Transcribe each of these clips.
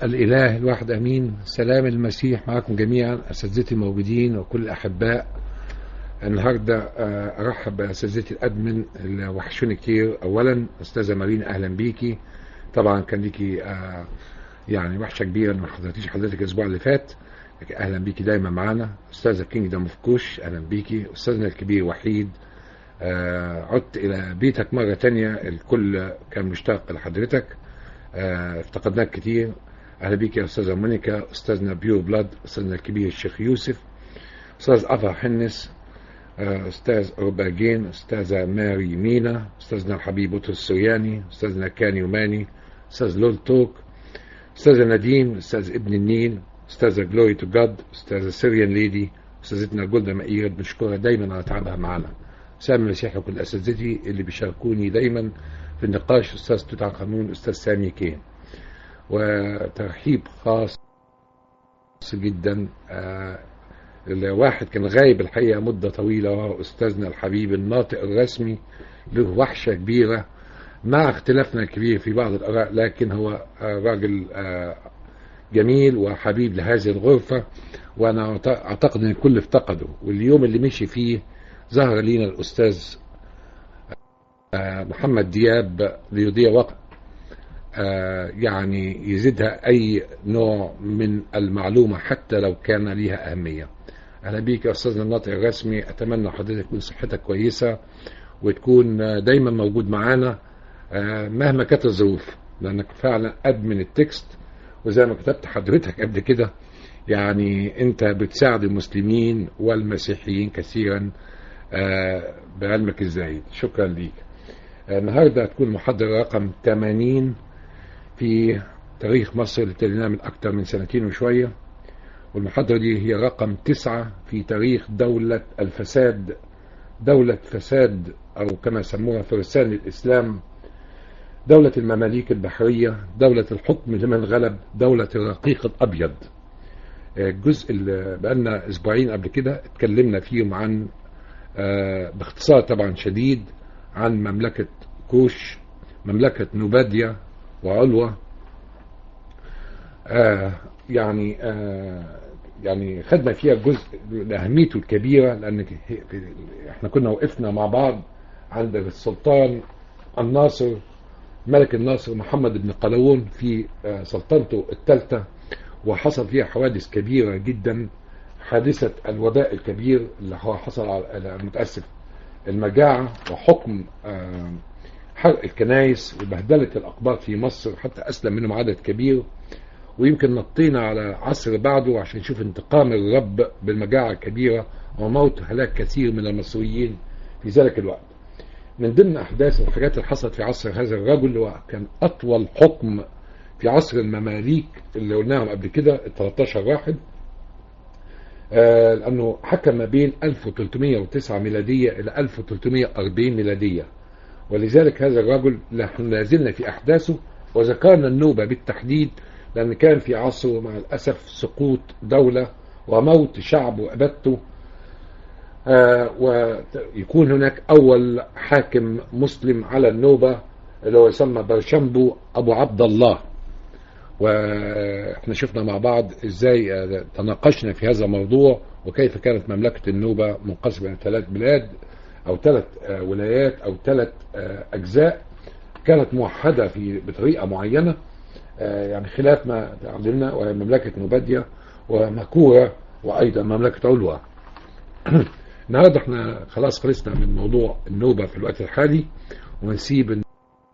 الإله الواحد أمين سلام المسيح معكم جميعا أساتذتي الموجودين وكل الأحباء النهاردة آه، أرحب بأساتذتي الأدمن اللي وحشوني كتير أولا أستاذة مارينا أهلا بيكي طبعا كان ليكي آه، يعني وحشة كبيرة ما حضرتيش حضرتك الأسبوع اللي فات لكن أهلا بيكي دايما معانا أستاذة كينجدم اوف كوش أهلا بيكي أستاذنا الكبير وحيد آه، عدت إلى بيتك مرة تانية الكل كان مشتاق لحضرتك آه، افتقدناك كتير اهلا بيك يا استاذه مونيكا استاذنا بيور بلاد استاذنا الكبير الشيخ يوسف استاذ افا حنس آه، استاذ روباجين استاذه ماري مينا استاذنا الحبيب بطرس السرياني استاذنا كاني وماني استاذ لول توك استاذه نديم استاذ ابن النيل استاذه جلوري تو جاد استاذه سيريان ليدي استاذتنا جولدا مائير بنشكرها دايما على تعبها معانا سامي المسيح وكل اساتذتي اللي بيشاركوني دايما في النقاش استاذ توت عنخ امون استاذ سامي كين وترحيب خاص جدا آه، الواحد كان غايب الحقيقه مده طويله وهو استاذنا الحبيب الناطق الرسمي له وحشه كبيره مع اختلافنا الكبير في بعض الاراء لكن هو آه، راجل آه، جميل وحبيب لهذه الغرفه وانا أعت- اعتقد ان الكل افتقده واليوم اللي مشي فيه ظهر لينا الاستاذ آه، محمد دياب ليضيع وقت آه، يعني يزيدها أي نوع من المعلومة حتى لو كان ليها أهمية أهلا بيك يا أستاذنا الناطق الرسمي أتمنى حضرتك تكون صحتك كويسة وتكون آه، دايما موجود معانا آه، مهما كانت الظروف لأنك فعلا أدمن التكست وزي ما كتبت حضرتك قبل كده يعني أنت بتساعد المسلمين والمسيحيين كثيرا آه، بعلمك الزايد شكرا ليك النهارده هتكون المحاضرة رقم 80 في تاريخ مصر اللي ابتديناها من أكثر من سنتين وشوية والمحاضرة دي هي رقم تسعة في تاريخ دولة الفساد دولة فساد أو كما سموها فرسان الإسلام دولة المماليك البحرية دولة الحكم لمن غلب دولة الرقيق الأبيض الجزء اللي بقالنا أسبوعين قبل كده اتكلمنا فيهم عن آه، باختصار طبعا شديد عن مملكة كوش مملكة نوباديا وعلوة آه يعني آه يعني خدنا فيها جزء لأهميته الكبيرة لأن هي- احنا كنا وقفنا مع بعض عند السلطان الناصر ملك الناصر محمد بن قلاوون في آه، سلطنته الثالثة وحصل فيها حوادث كبيرة جدا حادثة الوباء الكبير اللي هو حصل على على- متأسف المجاعة وحكم آه، حرق الكنائس وبهدلة الأقباط في مصر حتى أسلم منهم عدد كبير ويمكن نطينا على عصر بعده عشان نشوف انتقام الرب بالمجاعة الكبيرة وموت هلاك كثير من المصريين في ذلك الوقت من ضمن أحداث الحاجات اللي حصلت في عصر هذا الرجل اللي هو كان أطول حكم في عصر المماليك اللي قلناهم قبل كده ال 13 واحد آه، لأنه حكم ما بين 1309 ميلادية إلى 1340 ميلادية ولذلك هذا الرجل نحن لا زلنا في أحداثه وذكرنا النوبة بالتحديد لأن كان في عصره مع الأسف سقوط دولة وموت شعب وأبدته آه، ويكون هناك أول حاكم مسلم على النوبة اللي هو يسمى برشمبو أبو عبد الله واحنا شفنا مع بعض ازاي آه، تناقشنا في هذا الموضوع وكيف كانت مملكة النوبة منقسمة إلى ثلاث بلاد أو ثلاث آه، ولايات أو ثلاث آه، أجزاء كانت موحدة في بطريقة معينة آه، يعني خلاف ما تعلمنا وهي مملكة نوباديا ومكورة وأيضا مملكة علوة النهارده احنا خلاص خلصنا من موضوع النوبة في الوقت الحالي ونسيب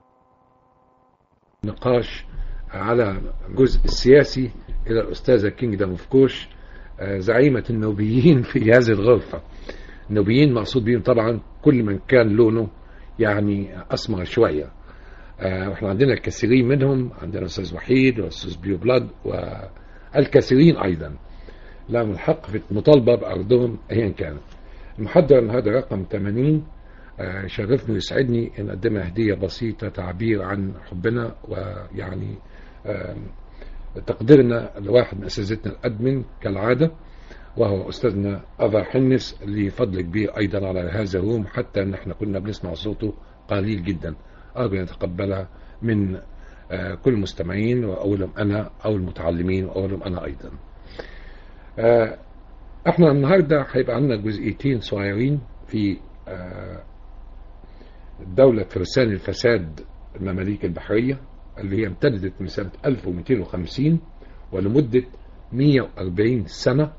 النقاش على الجزء السياسي إلى الأستاذة كينجدم اوف كوش آه، زعيمة النوبيين في هذه الغرفة النوبيين مقصود بهم طبعا كل من كان لونه يعني أسمر شوية آه، واحنا عندنا الكثيرين منهم عندنا الأستاذ وحيد والأستاذ بيو بلاد والكثيرين أيضا لهم الحق في المطالبة بأرضهم أيا كانت المحاضرة النهارده رقم 80 آه، يشرفني ويسعدني ان اقدمها هديه بسيطه تعبير عن حبنا ويعني آم، تقديرنا لواحد من اساتذتنا الادمن كالعاده وهو استاذنا افا حنس لفضل كبير ايضا على هذا الروم حتى ان احنا كنا بنسمع صوته قليل جدا ارجو ان يتقبلها من آه، كل المستمعين وأولهم أنا أو المتعلمين وأولهم أنا أيضا آه، احنا النهاردة هيبقى عندنا جزئيتين صغيرين في آه، دولة فرسان الفساد المماليك البحرية اللي هي امتدت من سنة 1250 ولمدة 140 سنة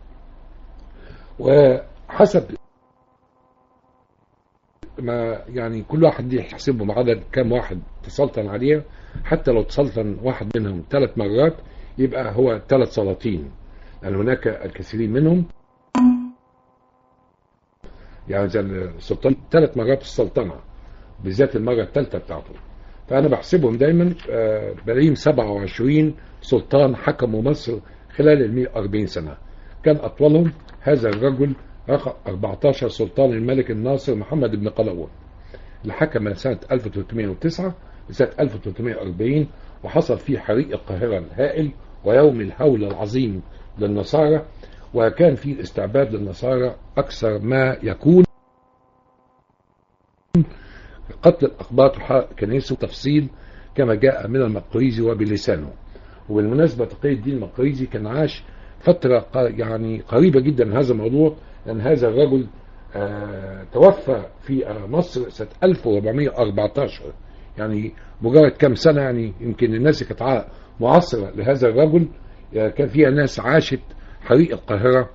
وحسب ما يعني كل واحد دي يحسبهم عدد كام واحد تسلطن عليها حتى لو تسلطن واحد منهم ثلاث مرات يبقى هو ثلاث سلاطين لأن هناك الكثيرين منهم يعني زي السلطان ثلاث مرات السلطنة بالذات المرة الثالثة بتاعته فأنا بحسبهم دايما آه، بلاقيهم 27 سلطان حكموا مصر خلال ال 140 سنة كان أطولهم هذا الرجل رقم 14 سلطان الملك الناصر محمد بن قلاوون اللي حكم من سنة 1309 لسنة 1340 وحصل فيه حريق القاهرة الهائل ويوم الهول العظيم للنصارى وكان فيه الاستعباد للنصارى أكثر ما يكون قتل الأقباط وحرق كنيسة تفصيل كما جاء من المقريزي وبلسانه وبالمناسبة تقي الدين المقريزي كان عاش فترة ق- يعني قريبة جدا من هذا الموضوع لأن هذا الرجل آه، توفى في آه، مصر سنة 1414 يعني مجرد كم سنة يعني يمكن الناس اللي كانت ع- معاصرة لهذا الرجل آه، كان فيها ناس عاشت حريق القاهرة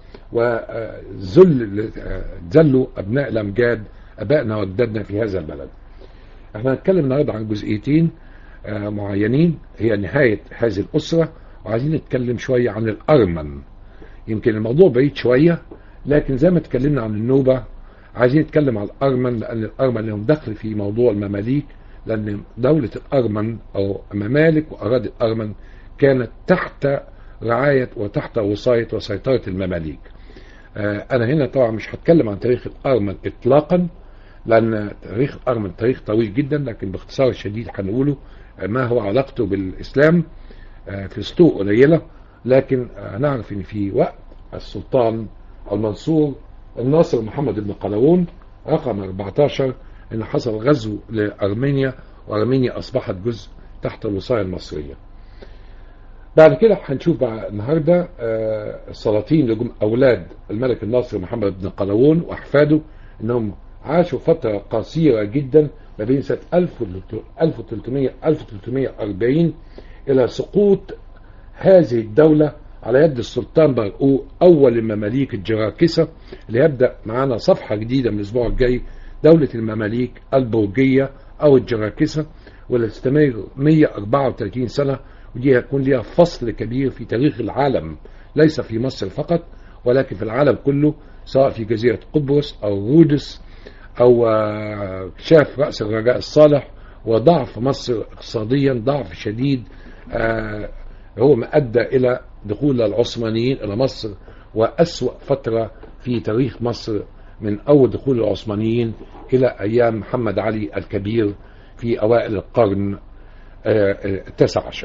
وذل ذلوا أبناء الأمجاد أبائنا وأجدادنا في هذا البلد احنا هنتكلم النهارده عن جزئيتين آه، معينين هي نهاية هذه الأسرة وعايزين نتكلم شوية عن الأرمن يمكن الموضوع بعيد شوية لكن زي ما اتكلمنا عن النوبة عايزين نتكلم عن الأرمن لأن الأرمن لهم دخل في موضوع المماليك لأن دولة الأرمن أو ممالك وأراضي الأرمن كانت تحت رعاية وتحت وصاية وسيطرة المماليك آه، أنا هنا طبعا مش هتكلم عن تاريخ الأرمن إطلاقا لأن تاريخ الأرمن تاريخ طويل جدا لكن باختصار شديد هنقوله آه، ما هو علاقته بالإسلام آه، في سطوع قليلة لكن آه، نعرف ان في وقت السلطان المنصور الناصر محمد بن قلاوون رقم 14 ان حصل غزو لارمينيا وارمينيا اصبحت جزء تحت الوصايه المصريه. بعد كده هنشوف بقى النهارده آه، السلاطين اللي جم اولاد الملك الناصر محمد بن قلاوون واحفاده انهم عاشوا فتره قصيره جدا ما بين سنه 1300 1340 الى سقوط هذه الدولة على يد السلطان برقوق أول المماليك الجراكسة اللي يبدأ معانا صفحة جديدة من الأسبوع الجاي دولة المماليك البرجية أو الجراكسة واللي تستمر 134 سنة ودي هيكون ليها فصل كبير في تاريخ العالم ليس في مصر فقط ولكن في العالم كله سواء في جزيرة قبرص أو رودس أو آه، شاف رأس الرجاء الصالح وضعف مصر اقتصاديا ضعف شديد آه، هو ما أدى إلى دخول العثمانيين إلى مصر وأسوأ فترة في تاريخ مصر من أول دخول العثمانيين إلى أيام محمد علي الكبير في أوائل القرن آه، آه، التاسع عشر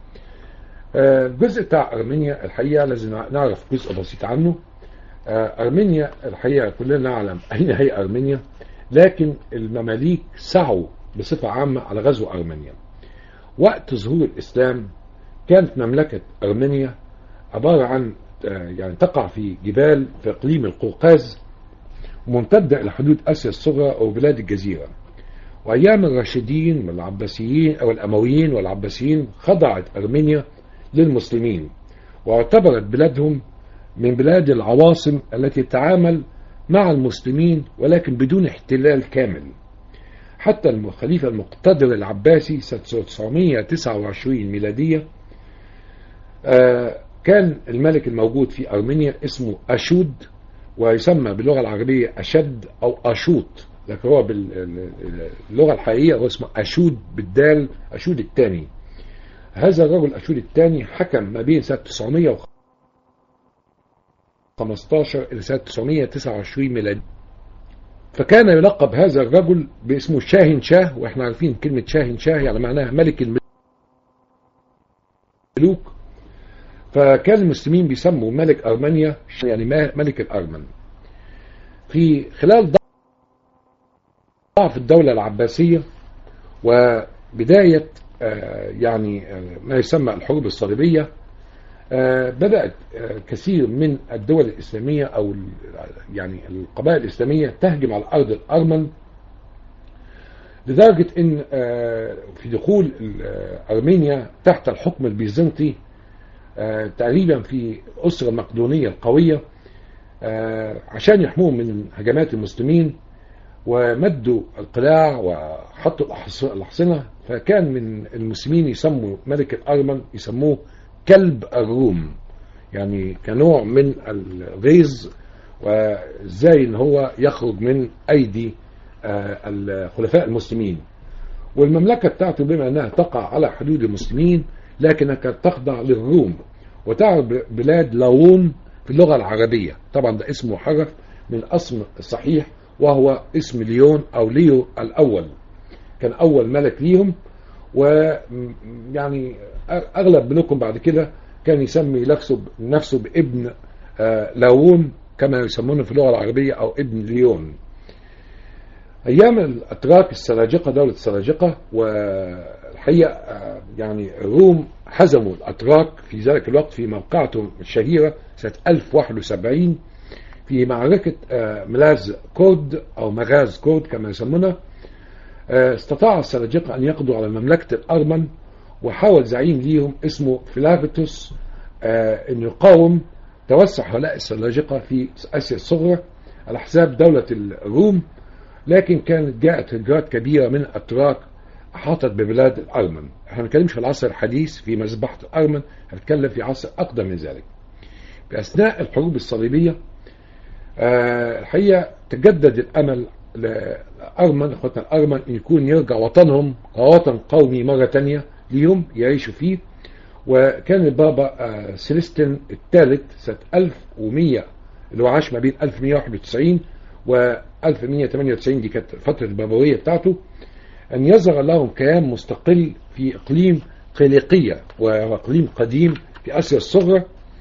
آه، الجزء بتاع أرمينيا الحقيقة لازم نعرف جزء بسيط عنه آه، أرمينيا الحقيقة كلنا نعلم أين هي أرمينيا لكن المماليك سعوا بصفة عامة على غزو أرمينيا وقت ظهور الإسلام كانت مملكة أرمينيا عبارة عن آه، يعني تقع في جبال في إقليم القوقاز وممتدة إلى حدود آسيا الصغرى أو بلاد الجزيرة وأيام الراشدين والعباسيين أو الأمويين والعباسيين خضعت أرمينيا للمسلمين واعتبرت بلادهم من بلاد العواصم التي تتعامل مع المسلمين ولكن بدون احتلال كامل حتى الخليفة المقتدر العباسي سنة 929 ميلادية آه، كان الملك الموجود في أرمينيا اسمه أشود ويسمى باللغة العربية أشد أو أشوط لكن هو باللغة الحقيقية هو اسمه أشود بالدال أشود الثاني هذا الرجل أشود الثاني حكم ما بين سنة 915 إلى سنة 929 ميلادي فكان يلقب هذا الرجل باسمه شاهن شاه واحنا عارفين كلمة شاهن شاه يعني معناها ملك الملوك فكان المسلمين بيسموا ملك أرمينيا يعني ملك الأرمن في خلال ضعف الدولة العباسية وبداية يعني ما يسمى الحروب الصليبية بدأت كثير من الدول الإسلامية أو يعني القبائل الإسلامية تهجم على أرض الأرمن لدرجة ان في دخول ارمينيا تحت الحكم البيزنطي تقريبا في اسرة مقدونية القوية عشان يحموهم من هجمات المسلمين ومدوا القلاع وحطوا الأحصنة فكان من المسلمين يسموا ملك الأرمن يسموه كلب الروم يعني كنوع من الغيظ وازاي ان هو يخرج من ايدي الخلفاء المسلمين والمملكة بتاعته بما أنها تقع على حدود المسلمين لكنها كانت تخضع للروم وتعرف بلاد لاون في اللغة العربية طبعا ده اسم محرف من الاسم الصحيح وهو اسم ليون أو ليو الأول كان أول ملك ليهم ويعني أغلب منكم بعد كده كان يسمي نفسه بابن لاون كما يسمونه في اللغة العربية أو ابن ليون ايام الاتراك السلاجقه دوله السلاجقه والحقيقه يعني الروم هزموا الاتراك في ذلك الوقت في موقعتهم الشهيره سنه 1071 في معركه ملاز كورد او مغاز كورد كما يسمونها استطاع السلاجقه ان يقضوا على مملكه الارمن وحاول زعيم ليهم اسمه فيلافيتوس ان يقاوم توسع هؤلاء السلاجقه في اسيا الصغرى على حساب دوله الروم لكن كانت جاءت هجرات كبيرة من الأتراك أحاطت ببلاد الأرمن احنا ما بنتكلمش في العصر الحديث في مذبحة الأرمن هنتكلم في عصر أقدم من ذلك بأثناء الحروب الصليبية أه الحقيقة تجدد الأمل للأرمن إخواتنا الأرمن أن يكون يرجع وطنهم كوطن قومي مرة تانية ليهم يعيشوا فيه وكان البابا أه سيليستين الثالث سنة 1100 اللي هو عاش ما بين 1191 و 1198 دي كانت فترة البابوية بتاعته أن يظهر لهم كيان مستقل في إقليم قليقية وهو إقليم قديم في آسيا الصغرى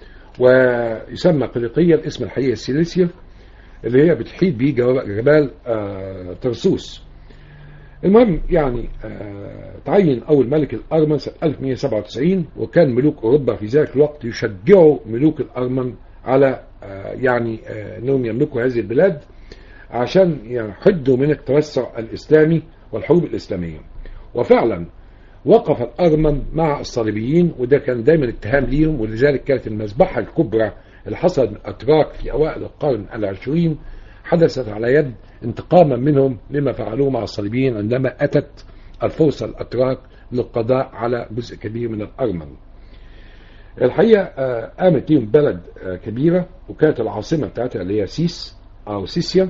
ويسمى قليقية الاسم الحقيقي سيليسيا اللي هي بتحيط به جبال آه ترسوس المهم يعني آه تعين أول ملك الأرمن سنة 1197 وكان ملوك أوروبا في ذلك الوقت يشجعوا ملوك الأرمن على آه يعني أنهم يملكوا هذه البلاد عشان يحدوا من التوسع الإسلامي والحروب الإسلامية وفعلا وقف الأرمن مع الصليبيين وده كان دايما اتهام ليهم ولذلك كانت المذبحة الكبرى اللي حصلت من الأتراك في أوائل القرن العشرين حدثت على يد انتقاما منهم لما فعلوه مع الصليبيين عندما أتت الفرصة الأتراك للقضاء على جزء كبير من الأرمن الحقيقة قامت ليهم بلد كبيرة وكانت العاصمة بتاعتها اللي هي سيس أو سيسيا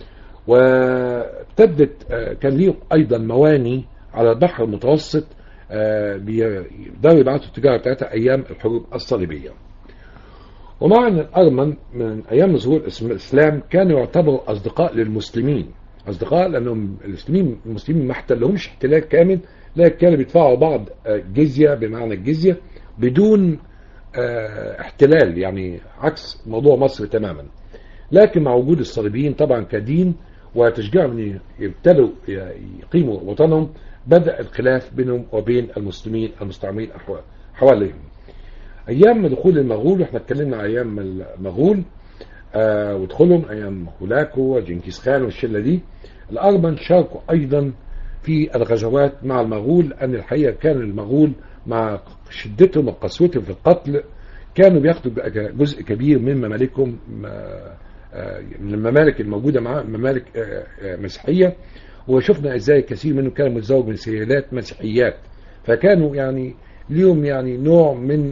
وابتدت كان ليهم ايضا مواني على البحر المتوسط بيقدروا يبعتوا التجاره بتاعتها ايام الحروب الصليبيه. ومع ان الارمن من ايام ظهور الاسلام كانوا يعتبروا اصدقاء للمسلمين، اصدقاء لانهم المسلمين المسلمين ما احتلهمش احتلال كامل لكن كانوا بيدفعوا بعض جزيه بمعنى الجزيه بدون احتلال يعني عكس موضوع مصر تماما. لكن مع وجود الصليبيين طبعا كدين وتشجيعهم ان يبتدوا يقيموا وطنهم بدا الخلاف بينهم وبين المسلمين المستعمرين حواليهم. ايام دخول المغول واحنا اتكلمنا ايام المغول آه ودخولهم ايام هولاكو وجنكيز خان والشله دي الارمن شاركوا ايضا في الغزوات مع المغول لان الحقيقه كان المغول مع شدتهم وقسوتهم في القتل كانوا بياخدوا جزء كبير من ممالكهم من الممالك الموجوده معاه ممالك مسيحيه وشفنا ازاي كثير منهم كان متزوج من سيدات مسيحيات فكانوا يعني ليهم يعني نوع من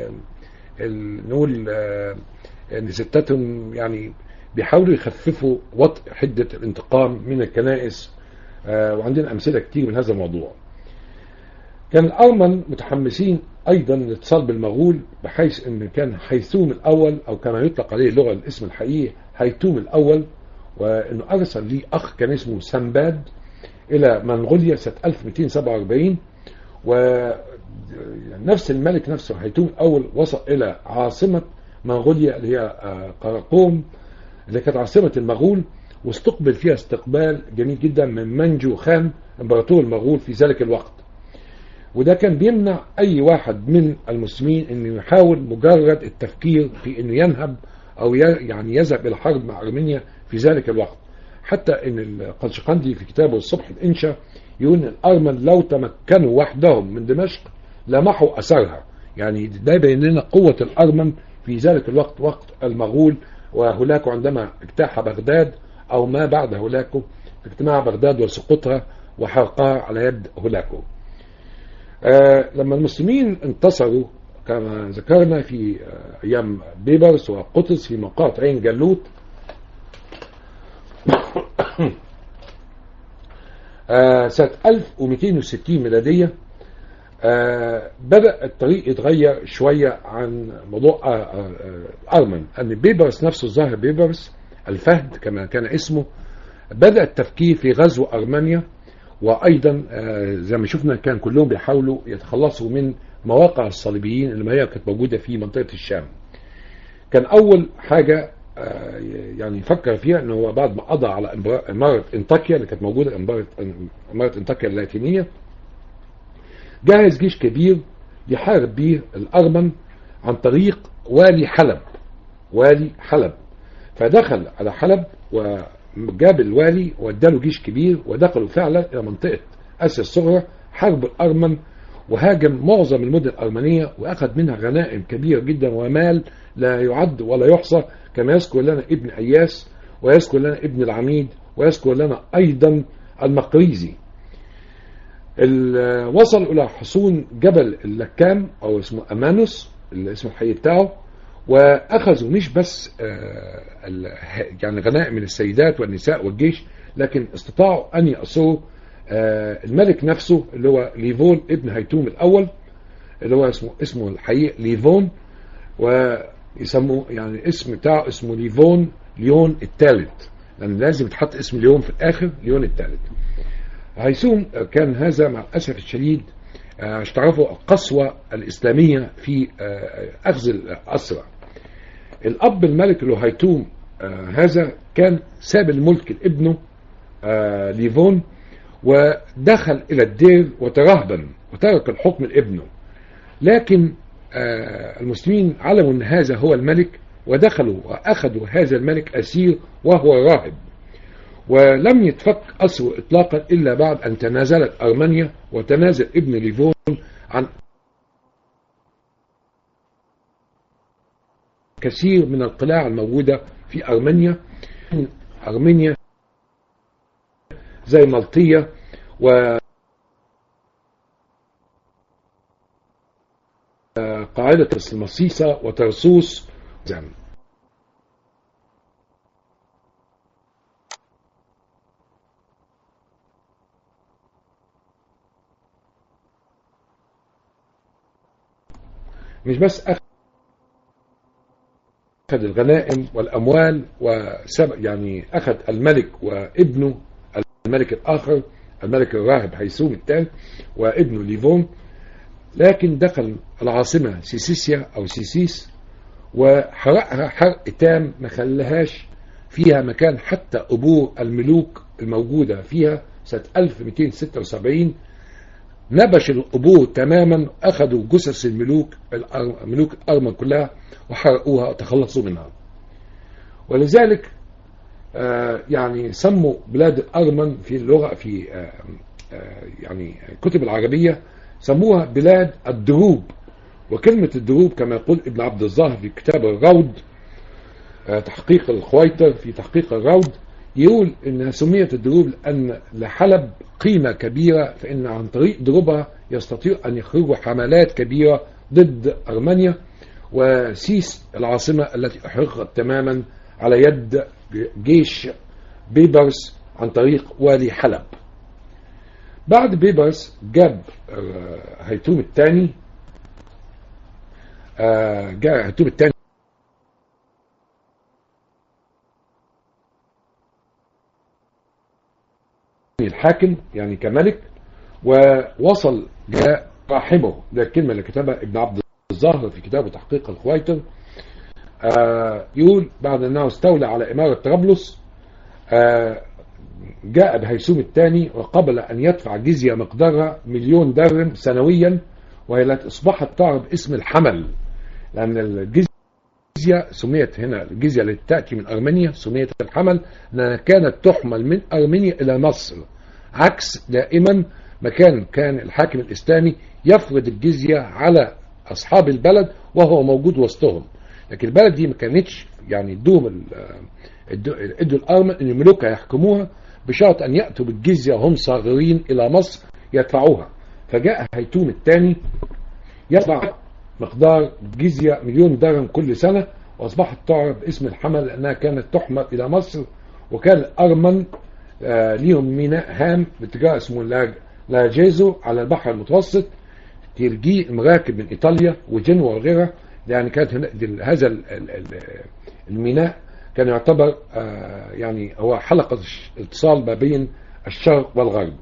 نقول ان ستاتهم يعني بيحاولوا يخففوا وطء حده الانتقام من الكنائس وعندنا امثله كتير من هذا الموضوع. كان الارمن متحمسين ايضا للاتصال بالمغول بحيث ان كان حيثوم الاول او كما يطلق عليه اللغه الاسم الحقيقي حيثوم الاول وانه ارسل لي اخ كان اسمه سنباد الى منغوليا سنه 1247 ونفس الملك نفسه حيثوم الاول وصل الى عاصمه منغوليا اللي هي قراقوم اللي كانت عاصمه المغول واستقبل فيها استقبال جميل جدا من منجو خان امبراطور المغول في ذلك الوقت وده كان بيمنع اي واحد من المسلمين انه يحاول مجرد التفكير في انه ينهب او ي- يعني يذهب الى الحرب مع ارمينيا في ذلك الوقت حتى ان القلشقندي في كتابه الصبح الانشا يقول ان الارمن لو تمكنوا وحدهم من دمشق لمحوا اثرها يعني ده يبين لنا قوه الارمن في ذلك الوقت وقت المغول وهولاكو عندما اجتاح بغداد او ما بعد هولاكو في اجتماع بغداد وسقوطها وحرقها على يد هولاكو آه لما المسلمين انتصروا كما ذكرنا في آه ايام بيبرس وقطز في مقاط عين جالوت آه سنة 1260 ميلادية آه بدأ الطريق يتغير شوية عن موضوع آه آه آه أرمن أن بيبرس نفسه ظاهر بيبرس الفهد كما كان اسمه بدأ التفكير في غزو أرمينيا وأيضا آه زي ما شفنا كان كلهم بيحاولوا يتخلصوا من مواقع الصليبيين اللي هي كانت موجودة في منطقة الشام كان أول حاجة آه يعني فكر فيها أنه هو بعد ما قضى على إمبرا- إمارة انطاكيا اللي كانت موجودة إمارة إمارة انطاكيا اللاتينية جهز جيش كبير يحارب به الأرمن عن طريق والي حلب والي حلب فدخل على حلب وجاب الوالي واداله جيش كبير ودخلوا فعلا إلى منطقة آسيا الصغرى حاربوا الأرمن وهاجم معظم المدن الأرمنية وأخذ منها غنائم كبيرة جدا ومال لا يعد ولا يحصى كما يذكر لنا ابن أياس ويذكر لنا ابن العميد ويذكر لنا أيضا المقريزي ال- وصل إلى حصون جبل اللكام أو اسمه أمانوس اللي اسمه الحقيقي بتاعه وأخذوا مش بس آه، ال- يعني غنائم من السيدات والنساء والجيش لكن استطاعوا أن يأسروا آه، الملك نفسه اللي هو ليفون ابن هيتوم الأول اللي هو اسمه اسمه الحقيقي ليفون ويسموه يعني اسم بتاعه اسمه ليفون ليون الثالث لأن لازم يتحط اسم ليون في الآخر ليون الثالث هيسوم كان هذا مع الأسف الشديد آه، عشان تعرفوا القسوة الإسلامية في آه، أخذ الأسرى الأب الملك اللي هو هيتوم آه، هذا كان ساب الملك لابنه آه، ليفون ودخل إلى الدير وترهبن وترك الحكم لابنه لكن آه، المسلمين علموا أن هذا هو الملك ودخلوا وأخذوا هذا الملك أسير وهو راهب ولم يتفك أسره إطلاقا إلا بعد أن تنازلت أرمينيا وتنازل ابن ليفون عن كثير من القلاع الموجودة في أرمينيا أرمينيا زي مالطية و قاعدة المصيصة وترسوس زم. مش بس أخذ الغنائم والأموال وسبق يعني أخذ الملك وابنه الملك الآخر الملك الراهب هيسوم الثالث وابنه ليفون لكن دخل العاصمة سيسيسيا أو سيسيس وحرقها حرق تام ما خلاهاش فيها مكان حتى قبور الملوك الموجودة فيها سنة 1276 نبش القبور تماما أخذوا جثث الملوك الأر- ملوك الأرمن كلها وحرقوها وتخلصوا منها ولذلك آه، يعني سموا بلاد الأرمن في اللغة في آه، آه، يعني الكتب العربية سموها بلاد الدروب وكلمة الدروب كما يقول ابن عبد الظاهر في كتاب الروض آه، تحقيق الخويتر في تحقيق الروض يقول انها سميت الدروب لان لحلب قيمة كبيرة فان عن طريق دروبها يستطيع ان يخرجوا حملات كبيرة ضد ارمينيا وسيس العاصمة التي احرقت تماما على يد جيش بيبرس عن طريق والي حلب بعد بيبرس جاب آه، هيتوم الثاني جاء هيتوم الثاني الحاكم يعني كملك ووصل جاء راحمه ده الكلمة اللي كتبها ابن عبد الظاهر في كتابه تحقيق الخويتر آه يقول بعد انه استولى على امارة طرابلس آه جاء بهيسوم الثاني وقبل أن يدفع جزية مقدارها مليون درهم سنويا وهي التي أصبحت تعرف اسم الحمل لأن الجزية سميت هنا الجزية التي تأتي من أرمينيا سميت الحمل لأنها كانت تحمل من أرمينيا إلى مصر عكس دائما ما كان كان الحاكم الإسلامي يفرض الجزية على أصحاب البلد وهو موجود وسطهم لكن البلد دي ما كانتش يعني دوم ادوا الأرمن أن يملكها يحكموها بشرط أن يأتوا بالجزية وهم صاغرين إلى مصر يدفعوها فجاء هيتوم الثاني يدفع مقدار جزية مليون درهم كل سنة وأصبحت تعرف باسم الحمل لأنها كانت تحمل إلى مصر وكان الأرمن آه ليهم ميناء هام باتجاه اسمه لاجيزو على البحر المتوسط تلجي المراكب من إيطاليا وجنوة وغيرها يعني كانت هذا الميناء كان يعتبر آه يعني هو حلقة اتصال ما بين الشرق والغرب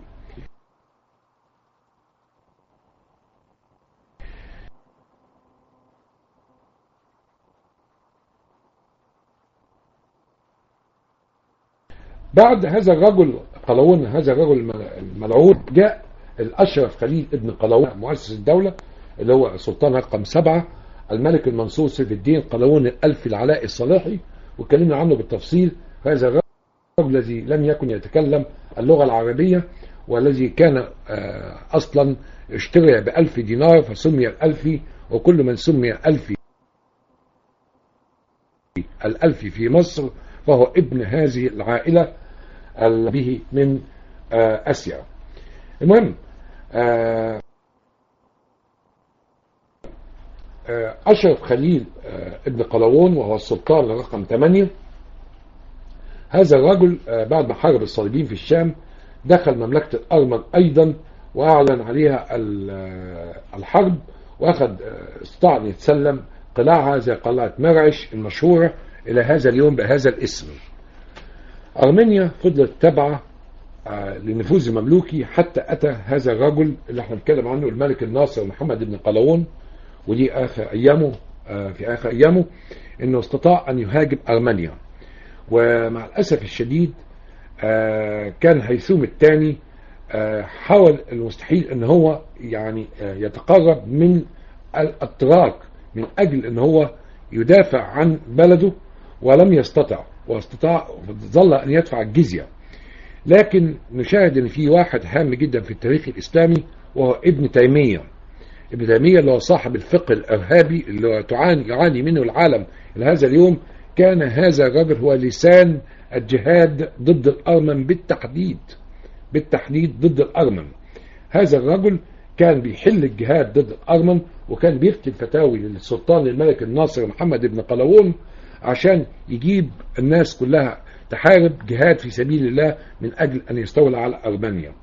بعد هذا الرجل قلاوون هذا الرجل الملعون جاء الأشرف خليل ابن قلاوون مؤسس الدولة اللي هو السلطان رقم سبعة الملك المنصور سيف الدين قلاوون الألفي العلاء الصالحي واتكلمنا عنه بالتفصيل هذا الرجل الذي لم يكن يتكلم اللغة العربية والذي كان أصلا اشتري بألف دينار فسمي الألفي وكل من سمي ألفي الألفي في مصر فهو ابن هذه العائلة به من أسيا المهم أشرف خليل ابن قلاوون وهو السلطان رقم 8 هذا الرجل بعد ما حارب الصليبيين في الشام دخل مملكة الأرمن أيضا وأعلن عليها الحرب وأخذ استطاع أن يتسلم قلاعها زي قلعة مرعش المشهورة إلى هذا اليوم بهذا الاسم أرمينيا فضلت تابعة للنفوذ المملوكي حتى أتى هذا الرجل اللي احنا بنتكلم عنه الملك الناصر محمد بن قلاوون ودي آخر أيامه في آخر أيامه أنه استطاع أن يهاجم أرمينيا ومع الأسف الشديد كان هيثوم الثاني حاول المستحيل أن هو يعني يتقرب من الأتراك من أجل أن هو يدافع عن بلده ولم يستطع واستطاع ظل أن يدفع الجزية لكن نشاهد أن في واحد هام جدا في التاريخ الإسلامي وهو ابن تيمية ابن تيمية اللي هو صاحب الفقه الإرهابي اللي تعاني يعاني منه العالم إلى هذا اليوم كان هذا الرجل هو لسان الجهاد ضد الأرمن بالتحديد بالتحديد ضد الأرمن هذا الرجل كان بيحل الجهاد ضد الأرمن وكان بيكتب فتاوي للسلطان الملك الناصر محمد بن قلاوون عشان يجيب الناس كلها تحارب جهاد في سبيل الله من أجل أن يستولى على أرمينيا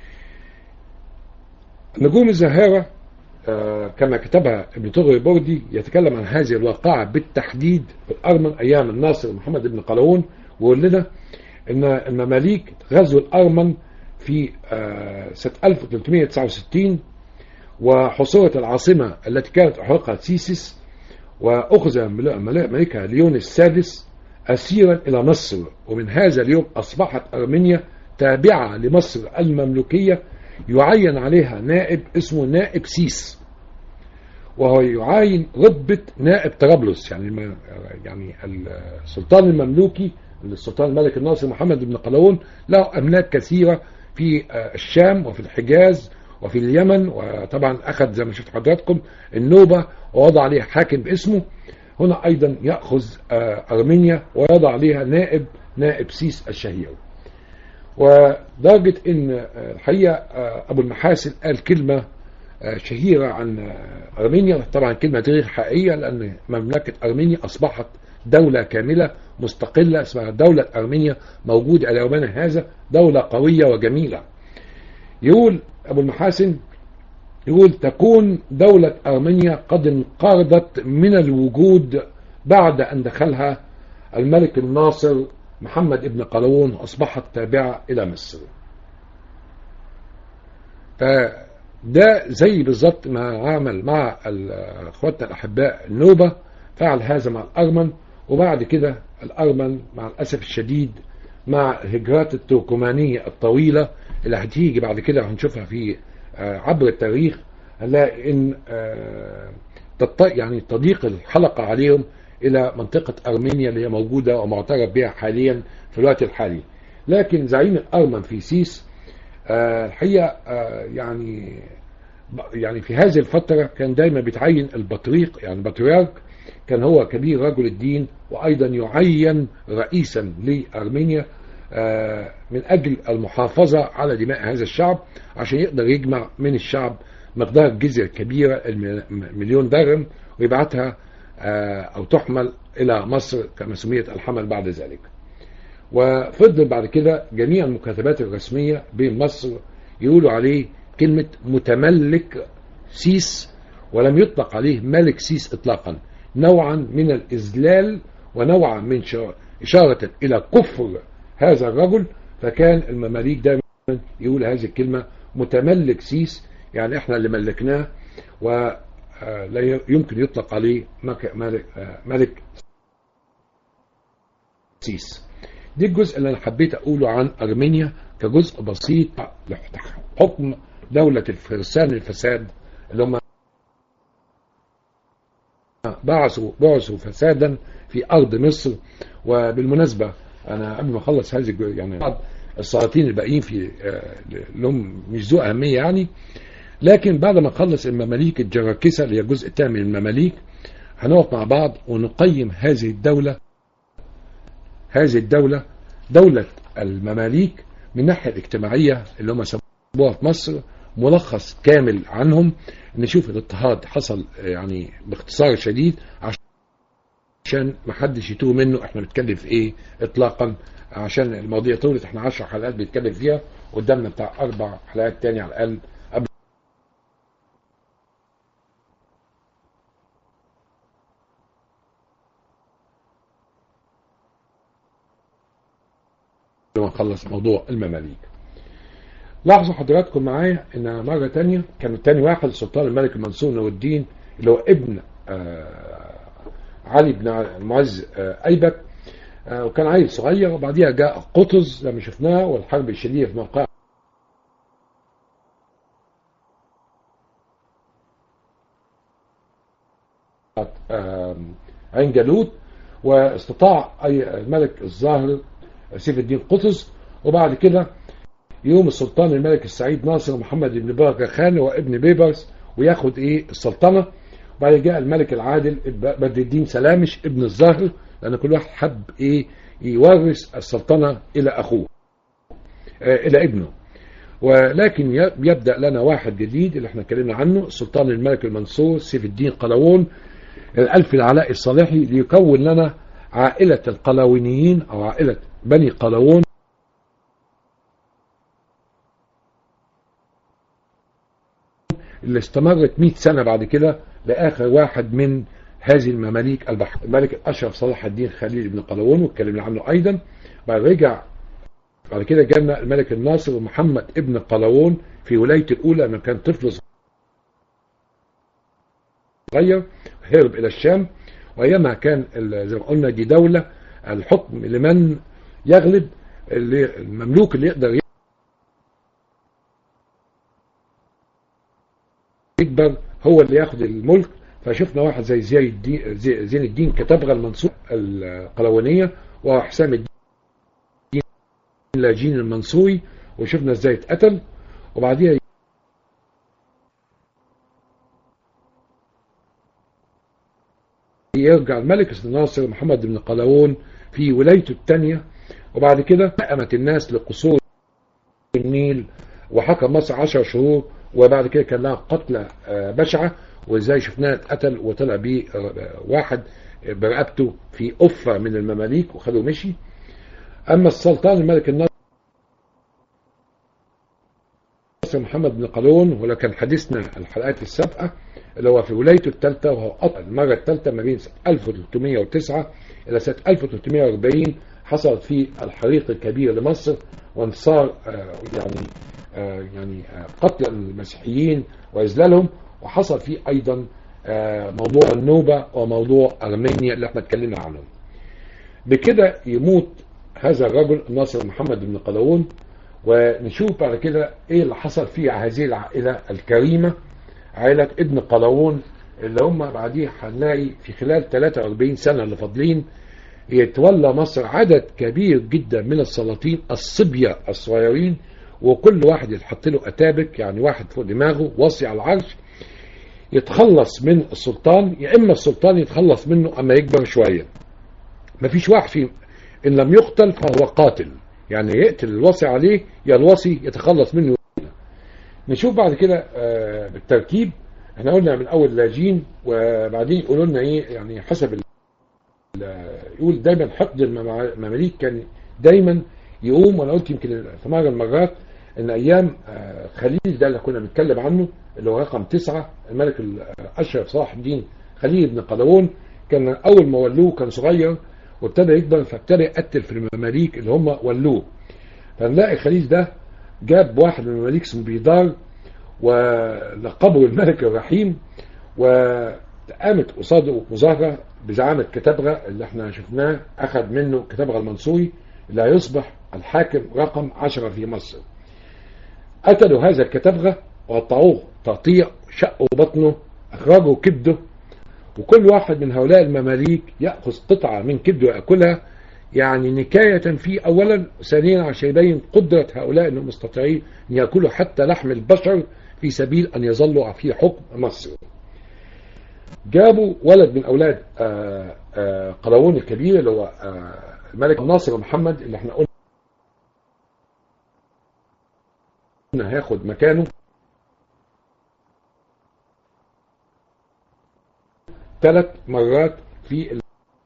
نجوم الزهارة آه كما كتبها ابن طغري بوردي يتكلم عن هذه الواقعة بالتحديد في الأرمن أيام الناصر محمد بن قلاوون ويقول لنا إن المماليك غزو الأرمن في آه سنة 1369 وحصرت العاصمة التي كانت أحرقها سيسس وأخذ ملكها ليون السادس أسيرا إلى مصر ومن هذا اليوم أصبحت أرمينيا تابعة لمصر المملوكية يعين عليها نائب اسمه نائب سيس وهو يعين رتبة نائب طرابلس يعني يعني السلطان المملوكي السلطان الملك الناصر محمد بن قلاوون له أملاك كثيرة في الشام وفي الحجاز وفي اليمن وطبعا أخذ زي ما شفت حضراتكم النوبة ووضع عليها حاكم باسمه هنا أيضا يأخذ أرمينيا ويضع عليها نائب نائب سيس الشهير ودرجة ان الحقيقة ابو المحاسن قال كلمة شهيرة عن ارمينيا طبعا كلمة غير حقيقية لان مملكة ارمينيا اصبحت دولة كاملة مستقلة اسمها دولة ارمينيا موجودة على يومنا هذا دولة قوية وجميلة يقول ابو المحاسن يقول تكون دولة ارمينيا قد انقرضت من الوجود بعد ان دخلها الملك الناصر محمد ابن قلاوون أصبحت تابعة إلى مصر فده زي بالظبط ما عمل مع اخواتنا الأحباء النوبة فعل هذا مع الأرمن وبعد كده الأرمن مع الأسف الشديد مع الهجرات التركمانية الطويلة اللي هتيجي بعد كده هنشوفها في آه، عبر التاريخ هنلاقي ان آه، تط- يعني تضيق الحلقة عليهم الى منطقة ارمينيا اللي هي موجودة ومعترف بها حاليا في الوقت الحالي لكن زعيم الارمن في سيس آه، الحقيقة آه، يعني يعني في هذه الفترة كان دايما بيتعين البطريق يعني البطريرك كان هو كبير رجل الدين وأيضا يعين رئيسا لأرمينيا آه، من أجل المحافظة على دماء هذا الشعب عشان يقدر يجمع من الشعب مقدار الجزية الكبيرة المليون درهم ويبعتها آه، أو تحمل إلى مصر كما سميت الحمل بعد ذلك وفضل بعد كده جميع المكاتبات الرسمية بين مصر يقولوا عليه كلمة متملك سيس ولم يطلق عليه ملك سيس إطلاقا نوعا من الإذلال ونوعا من شا- إشارة إلى كفر هذا الرجل فكان المماليك دائما يقول هذه الكلمة متملك سيس يعني احنا اللي ملكناه ولا يمكن يطلق عليه مك- ملك, آه، ملك سيس دي الجزء اللي انا حبيت اقوله عن ارمينيا كجزء بسيط لحكم دولة الفرسان الفساد اللي هم بعثوا بعثوا فسادا في ارض مصر وبالمناسبة انا قبل ما اخلص هذه الج- يعني بعض السلاطين الباقيين في آه، لهم مش ذو اهمية يعني لكن بعد ما نخلص المماليك الجراكسة اللي هي الجزء الثاني من المماليك هنقف مع بعض ونقيم هذه الدولة هذه الدولة دولة المماليك من الناحية الاجتماعية اللي هم سموها في مصر ملخص كامل عنهم نشوف الاضطهاد حصل يعني باختصار شديد عشان ما حدش يتوه منه احنا بنتكلم في ايه اطلاقا عشان المواضيع طولت احنا 10 حلقات بنتكلم فيها قدامنا بتاع اربع حلقات تاني على الاقل قبل ما نخلص موضوع المماليك لاحظوا حضراتكم معايا ان مرة تانية كان تاني واحد السلطان الملك المنصور نور الدين اللي هو ابن آه علي بن المعز آه ايبك آه وكان عيل صغير وبعديها جاء قطز زي ما شفناه والحرب الشديدة في موقع عين جالوت واستطاع أي الملك الظاهر سيف الدين قطز وبعد كده يوم السلطان الملك السعيد ناصر محمد بن بركة خان وابن بيبرس وياخد ايه السلطنة وبعد جاء الملك العادل بدر الدين سلامش ابن الظاهر لان كل واحد حب ايه يورث السلطنة الى اخوه آه الى ابنه ولكن يبدأ لنا واحد جديد اللي احنا اتكلمنا عنه السلطان الملك المنصور سيف الدين قلاوون الألف العلاء الصالحي ليكون لنا عائلة القلاوينيين أو عائلة بني قلاوون اللي استمرت 100 سنة بعد كده لآخر واحد من هذه المماليك البحر الملك الأشرف صلاح الدين خليل بن قلاوون واتكلمنا عنه أيضا بعد رجع بعد كده جانا الملك الناصر ومحمد ابن قلاوون في ولايته الأولى أنه كان طفل صغير هرب إلى الشام وأيامها كان زي ما قلنا دي دولة الحكم لمن يغلب اللي المملوك اللي يقدر يكبر هو اللي ياخد الملك فشفنا واحد زي زي الدين زي زين الدين كتبغى المنصور القلوانية وحسام الدين لاجين المنصوري وشفنا ازاي اتقتل وبعديها يرجع الملك الناصر محمد بن قلاوون في ولايته الثانية وبعد كده قامت الناس لقصور النيل وحكم مصر عشر شهور وبعد كده كان لها قتلى بشعة وازاي شفناه اتقتل وطلع بيه واحد برقبته في قفة من المماليك وخده مشي اما السلطان الملك الناصر محمد بن قلاوون ولو كان حديثنا الحلقات السابقة اللي هو في ولايته الثالثة وهو قطع المرة الثالثة ما بين سنة 1309 إلى سنة 1340 حصلت فيه الحريق الكبير لمصر وانصار يعني يعني قتل المسيحيين وإذلالهم وحصل فيه أيضا موضوع النوبة وموضوع أرمينيا اللي احنا اتكلمنا عنهم بكده يموت هذا الرجل ناصر محمد بن قلاوون ونشوف بعد كده ايه اللي حصل في هذه العائلة الكريمة عائلة ابن قلاوون اللي هم بعديه هنلاقي في خلال 43 سنة اللي فاضلين يتولى مصر عدد كبير جدا من السلاطين الصبية الصغيرين وكل واحد يتحط له أتابك يعني واحد فوق دماغه واصي على العرش يتخلص من السلطان يا إما السلطان يتخلص منه أما يكبر شوية مفيش واحد فيه إن لم يقتل فهو قاتل يعني يقتل الوصي عليه يا الوصي يتخلص منه نشوف بعد كده آه بالترتيب احنا قلنا من اول لاجين وبعدين يقولوا لنا ايه يعني حسب يقول دايما حقد المماليك كان دايما يقوم وانا قلت يمكن في مره المرات ان ايام آه خليل ده اللي كنا بنتكلم عنه اللي هو رقم تسعة الملك اشرف صلاح الدين خليل بن قلاوون كان اول ما ولوه كان صغير وابتدى يكبر فابتدى يقتل في المماليك اللي هم ولوه فنلاقي خليل ده جاب واحد من المماليك اسمه بيدار ولقبه الملك الرحيم وقامت قصاده مظاهرة بزعامة كتبغة اللي احنا شفناه أخذ منه كتبغة المنصوري اللي هيصبح الحاكم رقم عشرة في مصر قتلوا هذا الكتبغة وقطعوه تقطيع شقوا بطنه أخرجوا كبده وكل واحد من هؤلاء المماليك يأخذ قطعة من كبده ويأكلها يعني نكاية فيه أولا ثانيا عشان يبين قدرة هؤلاء أنهم مستطيعين أن يأكلوا حتى لحم البشر في سبيل أن يظلوا في حكم مصر جابوا ولد من أولاد آآ آآ قلاوون الكبير اللي هو الملك ناصر محمد اللي احنا قلنا هياخد مكانه ثلاث مرات في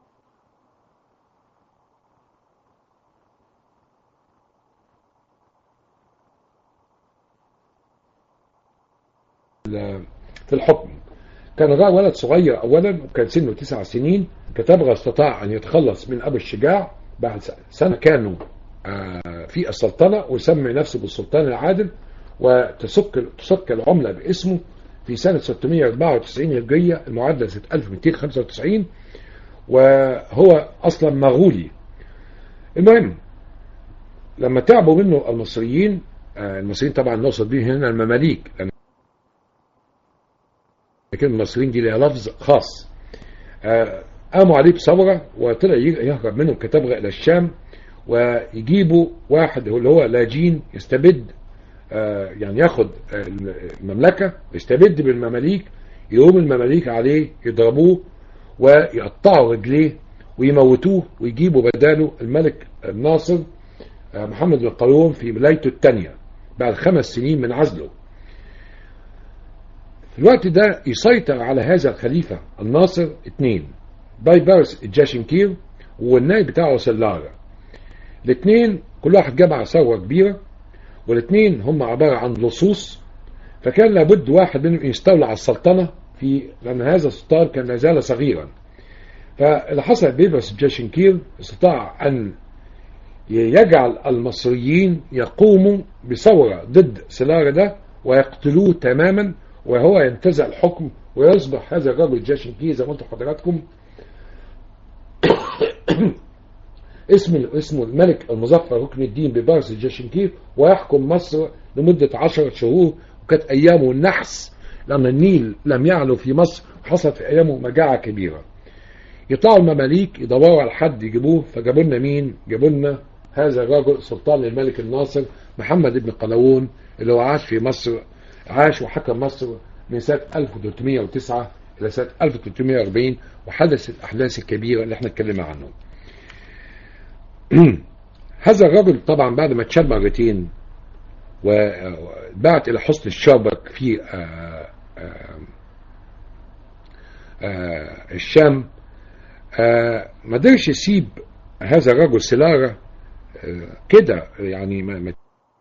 في الحكم كان رأى ولد صغير أولا وكان سنه تسع سنين كتبغى استطاع أن يتخلص من أبو الشجاع بعد سنة كانوا في السلطنة ويسمي نفسه بالسلطان العادل وتسك تسك العملة باسمه في سنة 694 هجرية المعادلة سنة 1295 وهو أصلا مغولي المهم لما تعبوا منه المصريين المصريين طبعا نقصد به هنا المماليك لكن المصريين دي لها لفظ خاص قاموا عليه بثورة وطلع يهرب منهم كتبغى إلى الشام ويجيبوا واحد اللي هو لاجين يستبد يعني ياخد المملكة يستبد بالمماليك يقوم المماليك عليه يضربوه ويقطعوا رجليه ويموتوه ويجيبوا بداله الملك الناصر محمد بن قلاوون في ولايته الثانية بعد خمس سنين من عزله في الوقت ده يسيطر على هذا الخليفة الناصر اثنين بايبرس الجاشنكير والنائب بتاعه سلارة الاثنين كل واحد جمع ثروة كبيرة والاثنين هم عبارة عن لصوص فكان لابد واحد منهم يستولى على السلطنة في لأن هذا السلطان كان لا زال صغيرا فاللي حصل بيبرس الجاشنكير استطاع أن يجعل المصريين يقوموا بثورة ضد سلارة ده ويقتلوه تماما وهو ينتزع الحكم ويصبح هذا الرجل جاشنكي زي ما قلت لحضراتكم اسم اسمه الملك المظفر ركن الدين ببارس الجاشنكي ويحكم مصر لمدة عشرة شهور وكانت أيامه النحس لأن النيل لم يعلو في مصر حصلت في أيامه مجاعة كبيرة يطلعوا المماليك يدوروا على حد يجيبوه فجابوا لنا مين؟ جابوا لنا هذا الرجل سلطان الملك الناصر محمد بن قلاوون اللي هو عاش في مصر عاش وحكم مصر من سنة 1309 إلى سنة 1340 وحدثت الأحداث الكبيرة اللي احنا اتكلمنا عنهم هذا الرجل طبعا بعد ما اتشال مرتين وبعت إلى حصن الشابك في آآ آآ الشام ما قدرش يسيب هذا الرجل سلارة كده يعني ما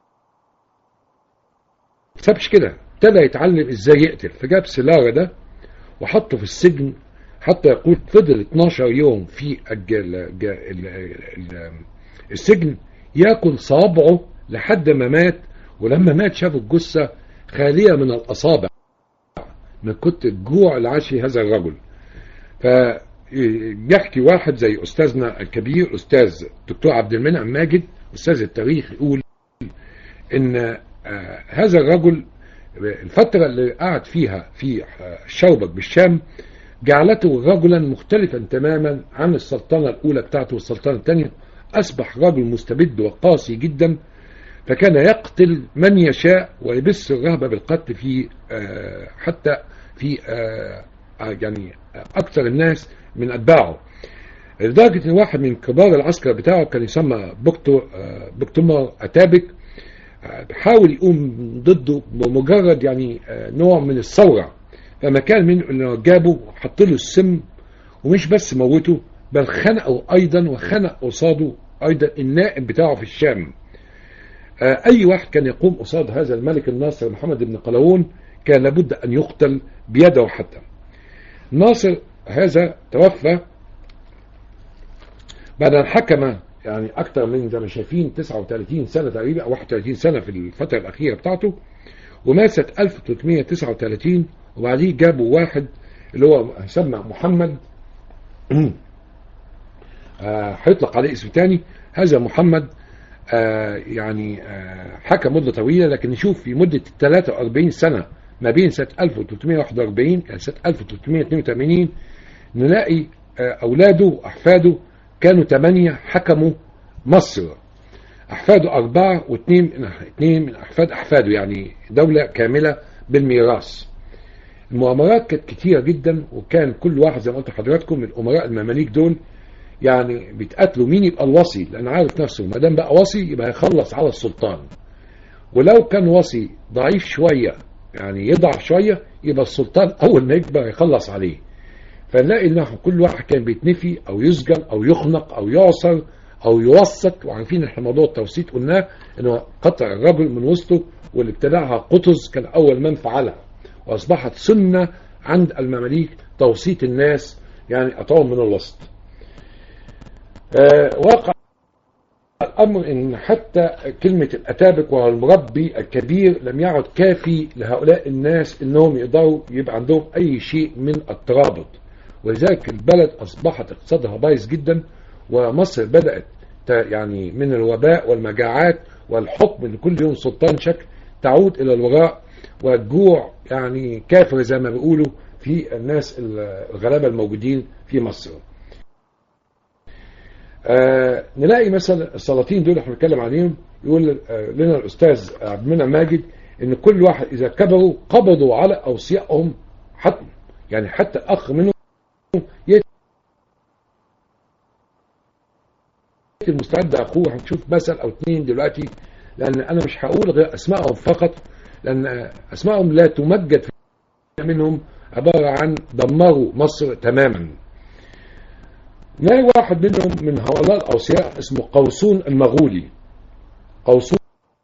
سابش كده ابتدى يتعلم ازاي يقتل فجاب سلارة ده وحطه في السجن حتى يقول فضل 12 يوم في الجل الجل السجن ياكل صابعه لحد ما مات ولما مات شافوا الجثة خالية من الأصابع من كتر الجوع اللي عاش فيه هذا الرجل يحكي واحد زي أستاذنا الكبير أستاذ دكتور عبد المنعم ماجد أستاذ التاريخ يقول إن آه، هذا الرجل الفترة اللي قعد فيها في شوبك بالشام جعلته رجلا مختلفا تماما عن السلطنة الأولى بتاعته والسلطنة الثانية أصبح رجل مستبد وقاسي جدا فكان يقتل من يشاء ويبث الرهبة بالقتل في آه، حتى في آه، يعني أكثر الناس من أتباعه لدرجة إن واحد من كبار العسكر بتاعه كان يسمى بكتو آه، بكتومر أتابك بحاول يقوم ضده بمجرد يعني نوع من الثورة فما كان من انه جابه حط له السم ومش بس موته بل خنقه ايضا وخنق قصاده ايضا النائب بتاعه في الشام اي واحد كان يقوم قصاد هذا الملك الناصر محمد بن قلاوون كان لابد ان يقتل بيده حتى ناصر هذا توفى بعد ان حكم يعني اكثر من زي ما شايفين 39 سنه تقريبا او 31 سنه في الفتره الاخيره بتاعته ومات سنه 1339 وبعديه جابوا واحد اللي هو سمى محمد هيطلق عليه اسم تاني هذا محمد آه يعني آه حكم مدة طويلة لكن نشوف في مدة 43 سنة ما بين سنة 1341 إلى سنة 1382 نلاقي آه أولاده وأحفاده كانوا ثمانية حكموا مصر أحفاده أربعة واثنين من اثنين من أحفاد أحفاده يعني دولة كاملة بالميراث المؤامرات كانت كتيرة جدا وكان كل واحد زي ما قلت لحضراتكم من الأمراء المماليك دول يعني بيتقاتلوا مين يبقى الوصي لأن عارف نفسه ما دام بقى وصي يبقى هيخلص على السلطان ولو كان وصي ضعيف شوية يعني يضعف شوية يبقى السلطان أول ما يكبر يخلص عليه فنلاقي ان كل واحد كان بيتنفي او يسجن او يخنق او يعصر او يوسط وعارفين احنا موضوع التوسيط قلناه انه قطع الرجل من وسطه واللي ابتدعها قطز كان اول من فعلها واصبحت سنه عند المماليك توسيط الناس يعني قطعهم من الوسط. آه واقع الامر ان حتى كلمه الاتابك وهو المربي الكبير لم يعد كافي لهؤلاء الناس انهم يقدروا يبقى عندهم اي شيء من الترابط ولذلك البلد اصبحت اقتصادها بايظ جدا ومصر بدات يعني من الوباء والمجاعات والحكم اللي كل يوم سلطان شكل تعود الى الوراء والجوع يعني كافر زي ما بيقولوا في الناس الغلابه الموجودين في مصر. آه نلاقي مثلا السلاطين دول احنا بنتكلم عليهم يقول آه لنا الاستاذ عبد المنعم ماجد ان كل واحد اذا كبروا قبضوا على اوصيائهم حتى يعني حتى الاخ منهم المستعد اخوه هنشوف مثل او اثنين دلوقتي لان انا مش هقول غير اسمائهم فقط لان اسمائهم لا تمجد منهم عباره عن دمروا مصر تماما نلاقي واحد منهم من هؤلاء الاوصياء اسمه قوسون المغولي قوسون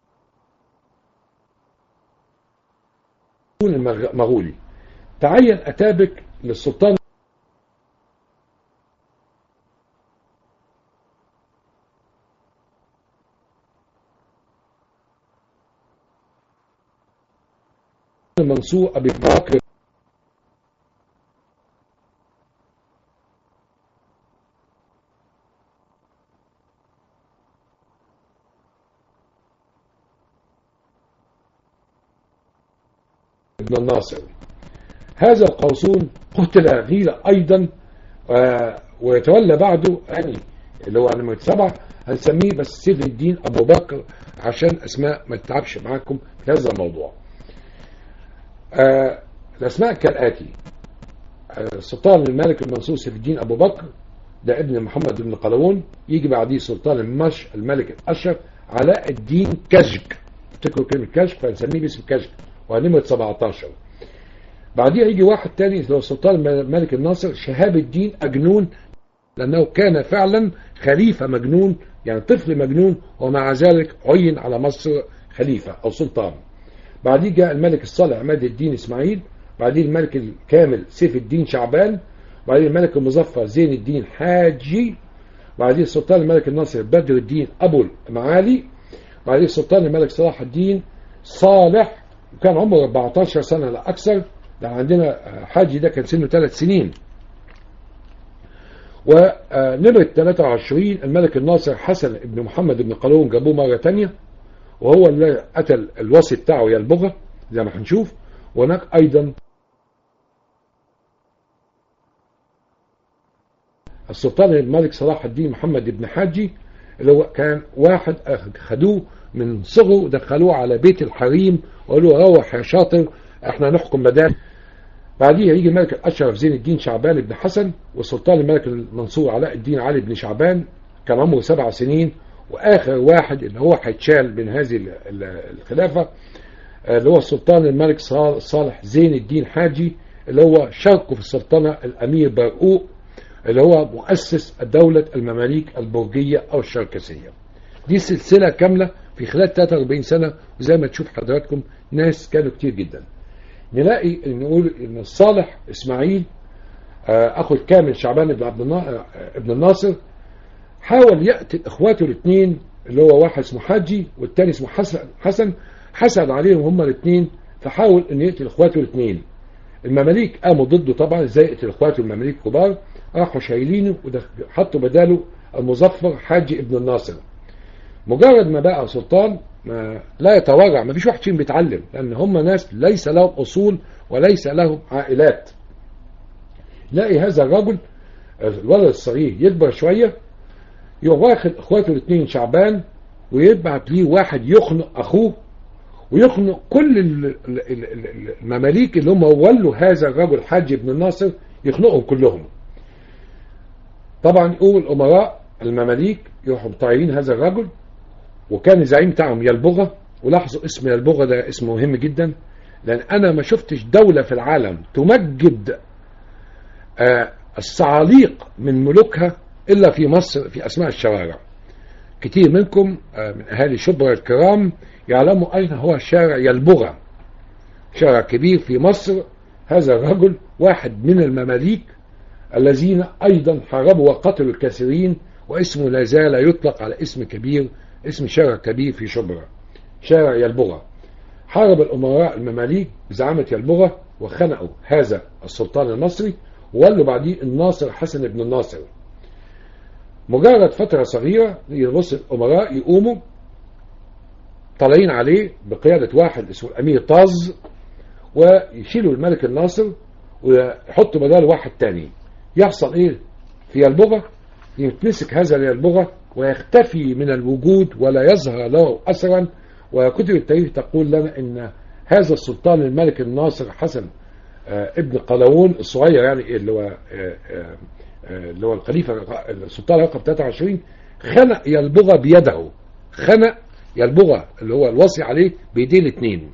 المغولي تعين اتابك للسلطان منصور أبي بكر ابن الناصر هذا القوسون قتل غيلة أيضا ويتولى بعده يعني اللي هو لما يتسبع هنسميه بس سيف الدين أبو بكر عشان أسماء ما تتعبش معاكم في هذا الموضوع آه الأسماء كالآتي السلطان آه الملك المنصور سيف الدين أبو بكر ده ابن محمد بن قلاوون يجي بعديه سلطان المش الملك الأشرف علاء الدين كشك افتكروا كلمة كشك فنسميه باسم كشك ونمرة 17 بعديه يجي واحد تاني اللي هو سلطان الملك الناصر شهاب الدين أجنون لأنه كان فعلا خليفة مجنون يعني طفل مجنون ومع ذلك عين على مصر خليفة أو سلطان بعديه جاء الملك الصالح عماد الدين اسماعيل بعديه الملك الكامل سيف الدين شعبان بعديه الملك المظفر زين الدين حاجي بعديه السلطان الملك الناصر بدر الدين ابو المعالي بعديه السلطان الملك صلاح الدين صالح وكان عمره 14 سنه لا اكثر ده عندنا حاجي ده كان سنه ثلاث سنين ونمرة 23 الملك الناصر حسن بن محمد بن قلاوون جابوه مرة تانية وهو اللي قتل الوصي بتاعه يلبغة زي ما هنشوف وهناك أيضا السلطان الملك صلاح الدين محمد بن حاجي اللي هو كان واحد خدوه من صغره دخلوه على بيت الحريم وقالوا روح يا شاطر احنا نحكم بدال بعديها يجي الملك الاشرف زين الدين شعبان بن حسن والسلطان الملك المنصور علاء الدين علي بن شعبان كان عمره سبع سنين واخر واحد اللي هو هيتشال من هذه الخلافه اللي هو السلطان الملك صالح زين الدين حاجي اللي هو شاركه في السلطنه الامير برقوق اللي هو مؤسس دولة المماليك البرجية أو الشركسية دي سلسلة كاملة في خلال 43 سنة وزي ما تشوف حضراتكم ناس كانوا كتير جدا نلاقي نقول ان الصالح اسماعيل اخو الكامل شعبان بن عبد ابن الناصر حاول يقتل اخواته الاثنين اللي هو واحد اسمه حاجي والتاني اسمه حسن حسن حسد عليهم هما الاثنين فحاول ان يقتل اخواته الاثنين المماليك قاموا ضده طبعا ازاي يقتل اخواته المماليك كبار راحوا شايلينه وحطوا بداله المظفر حاجي ابن الناصر مجرد ما بقى سلطان ما لا يتورع ما فيش واحد فيهم بيتعلم لان هم ناس ليس لهم اصول وليس لهم عائلات لاقي هذا الرجل الولد الصغير يكبر شويه يروح واخد اخواته الاثنين شعبان ويبعت ليه واحد يخنق اخوه ويخنق كل المماليك اللي هم ولوا هذا الرجل حاج ابن الناصر يخنقهم كلهم طبعا يقوم الامراء المماليك يروحوا مطيعين هذا الرجل وكان الزعيم بتاعهم يلبغة ولاحظوا اسم يلبغة ده اسم مهم جدا لان انا ما شفتش دولة في العالم تمجد آه الصعاليق من ملوكها الا في مصر في اسماء الشوارع كتير منكم آه من اهالي شبرا الكرام يعلموا اين هو شارع يلبغة شارع كبير في مصر هذا الرجل واحد من المماليك الذين أيضا حاربوا وقتلوا الكثيرين واسمه لا زال يطلق على اسم كبير اسم شارع كبير في شبرا شارع يلبغة حارب الأمراء المماليك بزعامة يلبغة وخنقوا هذا السلطان المصري وولوا بعديه الناصر حسن بن الناصر مجرد فترة صغيرة يبص الأمراء يقوموا طالعين عليه بقيادة واحد اسمه الأمير طاز ويشيلوا الملك الناصر ويحطوا بداله واحد تاني يحصل ايه في يلبغة يتمسك هذا اليلبغة ويختفي من الوجود ولا يظهر له أثرا وكتب التاريخ تقول لنا ان هذا السلطان الملك الناصر حسن آه ابن قلاوون الصغير يعني اللي هو آه آه اللي هو الخليفة السلطان رقم 23 خنق يلبغة بيده خنق يلبغة اللي هو الوصي عليه بيديه الاثنين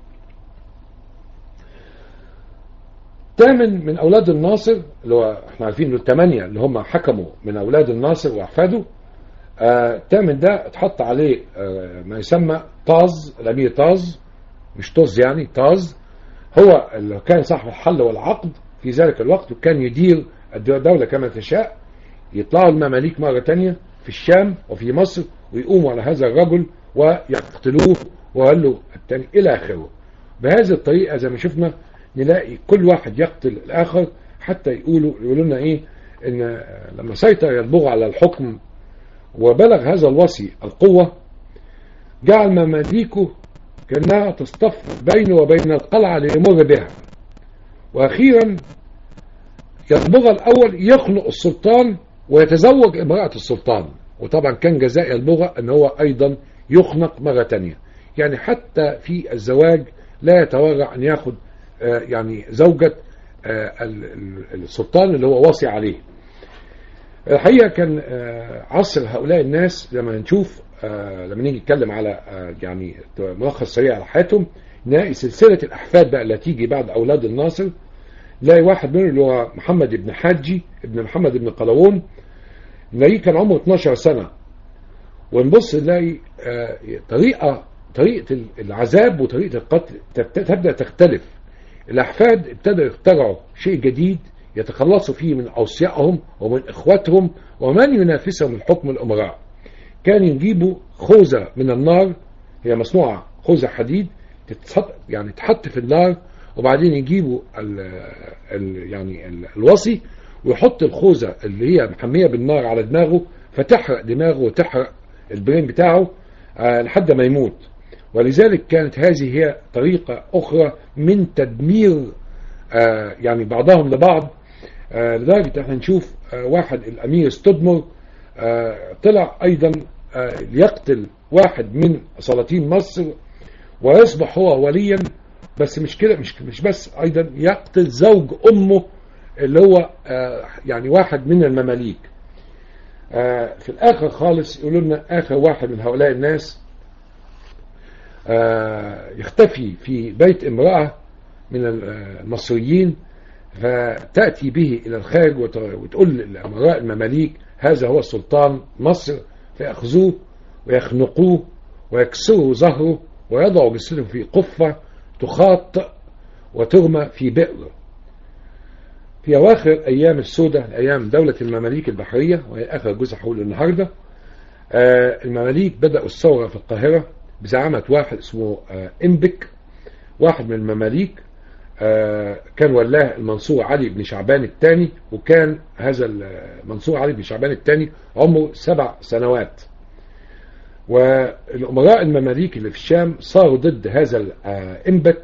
ثامن من اولاد الناصر اللي هو احنا عارفين انه الثمانيه اللي هم حكموا من اولاد الناصر واحفاده الثامن آه ده اتحط عليه آه ما يسمى طاز الامير طاز مش طز يعني طاز هو اللي كان صاحب الحل والعقد في ذلك الوقت وكان يدير الدولة كما تشاء يطلعوا المماليك مرة تانية في الشام وفي مصر ويقوموا على هذا الرجل ويقتلوه وقال له التاني إلى آخره بهذه الطريقة زي ما شفنا نلاقي كل واحد يقتل الآخر حتى يقولوا يقولوا لنا إيه إن لما سيطر يلبغ على الحكم وبلغ هذا الوصي القوة جعل مماليكه كأنها تصطف بينه وبين القلعة ليمر بها وأخيرا يلبغ الأول يخنق السلطان ويتزوج امرأة السلطان وطبعا كان جزاء يلبغ أن هو أيضا يخنق مرة تانية يعني حتى في الزواج لا يتورع أن ياخد يعني زوجة السلطان اللي هو واصي عليه الحقيقة كان عصر هؤلاء الناس لما نشوف لما نيجي نتكلم على يعني ملخص سريع على حياتهم نلاقي سلسلة الأحفاد بقى اللي تيجي بعد أولاد الناصر نلاقي واحد منهم اللي هو محمد بن حاجي ابن محمد بن قلاوون نلاقيه كان عمره 12 سنة ونبص نلاقي طريقة طريقة العذاب وطريقة القتل تبدأ تختلف الأحفاد ابتدوا يخترعوا شيء جديد يتخلصوا فيه من أوصيائهم ومن إخواتهم ومن ينافسهم الحكم الأمراء كان يجيبوا خوذة من النار هي مصنوعة خوذة حديد تتحط يعني تحط في النار وبعدين يجيبوا ال ال يعني ال الوصي ويحط الخوذة اللي هي محمية بالنار على دماغه فتحرق دماغه وتحرق البرين بتاعه آه، لحد ما يموت ولذلك كانت هذه هي طريقة أخرى من تدمير آه، يعني بعضهم لبعض آه، لدرجة احنا نشوف آه، واحد الأمير ستودمر آه، طلع أيضا آه، ليقتل واحد من سلاطين مصر ويصبح هو وليا بس مش كده مش مش بس أيضا يقتل زوج أمه اللي هو آه، يعني واحد من المماليك آه، في الآخر خالص يقولوا لنا آخر واحد من هؤلاء الناس آه، يختفي في بيت امرأة من المصريين فتأتي به إلى الخارج وت- وتقول لأمراء المماليك هذا هو سلطان مصر فيأخذوه ويخنقوه ويكسروا ظهره ويضعوا جسده في قفة تخاط وترمى في بئر في أواخر أيام السودة أيام دولة المماليك البحرية وهي آخر جزء هقوله النهاردة آه، المماليك بدأوا الثورة في القاهرة بزعامة واحد اسمه آه، إنبك واحد من المماليك آه، كان ولاه المنصور علي بن شعبان الثاني وكان هذا المنصور علي بن شعبان الثاني عمره سبع سنوات والأمراء المماليك اللي في الشام صاروا ضد هذا الإنبك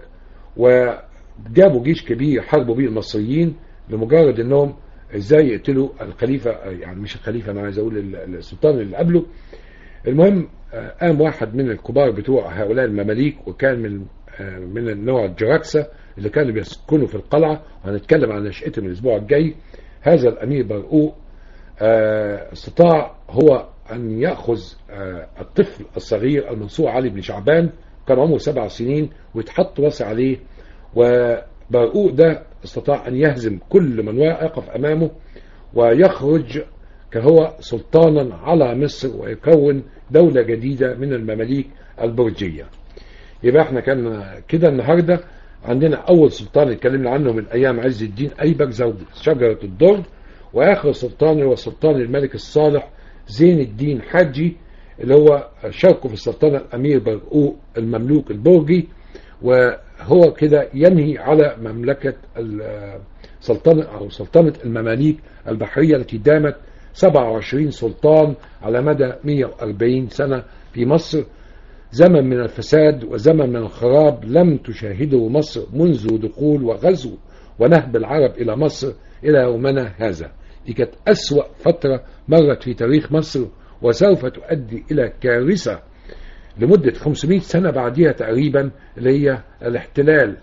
وجابوا جيش كبير حاربوا بيه المصريين لمجرد انهم ازاي يقتلوا الخليفة يعني مش الخليفة انا عايز اقول السلطان اللي قبله المهم آه، قام واحد من الكبار بتوع هؤلاء المماليك وكان من آه، من النوع الجراكسة اللي كانوا بيسكنوا في القلعة وهنتكلم عن نشأتهم الأسبوع الجاي هذا الأمير برقوق آه، استطاع هو أن يأخذ آه، الطفل الصغير المنصور علي بن شعبان كان عمره سبع سنين ويتحط وصي عليه وبرقوق ده استطاع أن يهزم كل من يقف أمامه ويخرج كهو سلطانا على مصر ويكون دولة جديدة من المماليك البرجية يبقى احنا كان كده النهاردة عندنا أول سلطان اتكلمنا عنه من أيام عز الدين أيبك زوج شجرة الدر وآخر سلطان هو سلطان الملك الصالح زين الدين حجي اللي هو شاركه في السلطنة الأمير برقوق المملوك البرجي وهو كده ينهي على مملكة السلطنة أو سلطنة المماليك البحرية التي دامت 27 سلطان على مدى 140 سنة في مصر زمن من الفساد وزمن من الخراب لم تشاهده مصر منذ دخول وغزو ونهب العرب إلى مصر إلى يومنا هذا دي كانت أسوأ فترة مرت في تاريخ مصر وسوف تؤدي إلى كارثة لمدة 500 سنة بعدها تقريبا اللي هي الاحتلال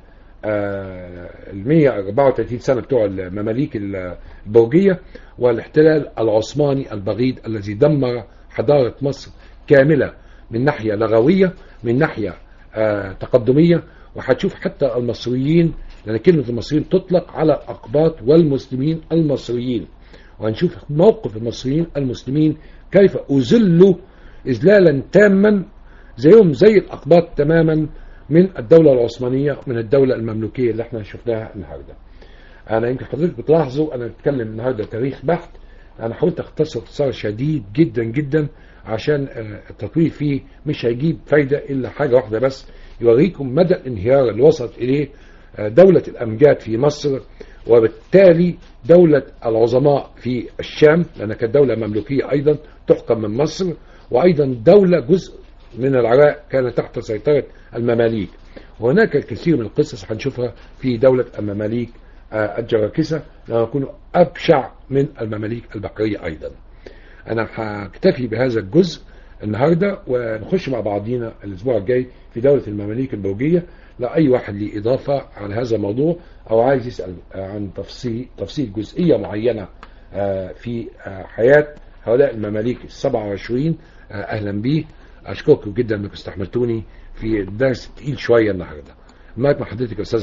ال 134 سنة بتوع المماليك البرجية والاحتلال العثماني البغيض الذي دمر حضارة مصر كاملة من ناحية لغوية من ناحية آه تقدمية وهتشوف حتى المصريين لأن كلمة المصريين تطلق على الأقباط والمسلمين المصريين وهنشوف موقف المصريين المسلمين كيف أذلوا إذلالا تاما زيهم زي الأقباط تماما من الدولة العثمانية من الدولة المملوكية اللي احنا شفناها النهاردة أنا يمكن حضرتك بتلاحظوا أنا بتكلم النهاردة تاريخ بحت أنا حاولت أختصر اختصار شديد جدا جدا عشان التطوير فيه مش هيجيب فايدة إلا حاجة واحدة بس يوريكم مدى الانهيار اللي وصلت إليه دولة الأمجاد في مصر وبالتالي دولة العظماء في الشام لأنها كانت دولة مملوكية أيضا تحكم من مصر وأيضا دولة جزء من العراق كان تحت سيطرة المماليك وهناك الكثير من القصص هنشوفها في دولة المماليك الجراكسة لما يكونوا أبشع من المماليك البحرية أيضا أنا هكتفي بهذا الجزء النهاردة ونخش مع بعضينا الأسبوع الجاي في دولة المماليك البرجية لا أي واحد ليه إضافة على هذا الموضوع أو عايز يسأل عن تفصيل, تفصيل جزئية معينة في حياة هؤلاء المماليك السبعة وعشرين أهلا بيه أشكركم جدا أنكم استحملتوني في الدرس تقيل شوية النهاردة معك مع حضرتك أستاذ